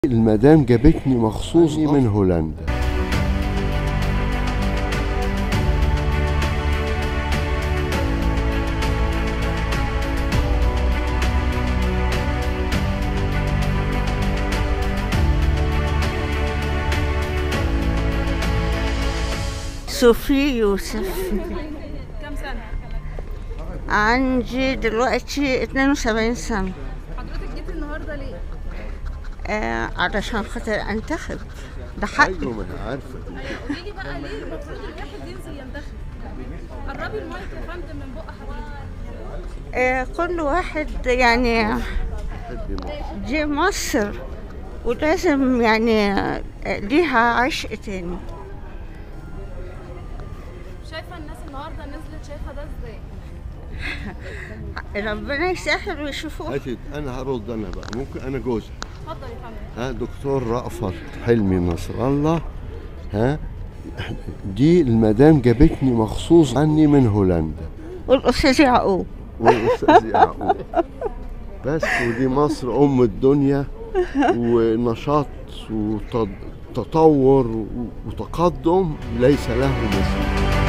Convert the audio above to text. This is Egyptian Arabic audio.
المدام جابتني مخصوص من هولندا صوفي يوسف كم سنة؟ عندي دلوقتي 72 سنة حضرتك جيتي النهاردة ليه؟ آه علشان خاطر انتخب ده حقي ايوه ما انا عارفه قولي لي بقى ليه المفروض الواحد ينزل ينتخب؟ قربي المايك يا فندم من بق حضرتك آه كل واحد يعني بحب مصر دي مصر ولازم يعني آه، ليها عشق تاني شايفة الناس النهاردة نزلت شايفة ده ازاي؟ ربنا يسهل ويشوفوه هاتي انا هرد انا بقى ممكن انا جوزها اتفضل يا فندم ها دكتور رأفت حلمي نصر الله ها دي المدام جابتني مخصوص عني من هولندا والأستاذ يعقوب والاستاذ يعقوب بس ودي مصر ام الدنيا ونشاط وتطور وتقدم ليس له مثيل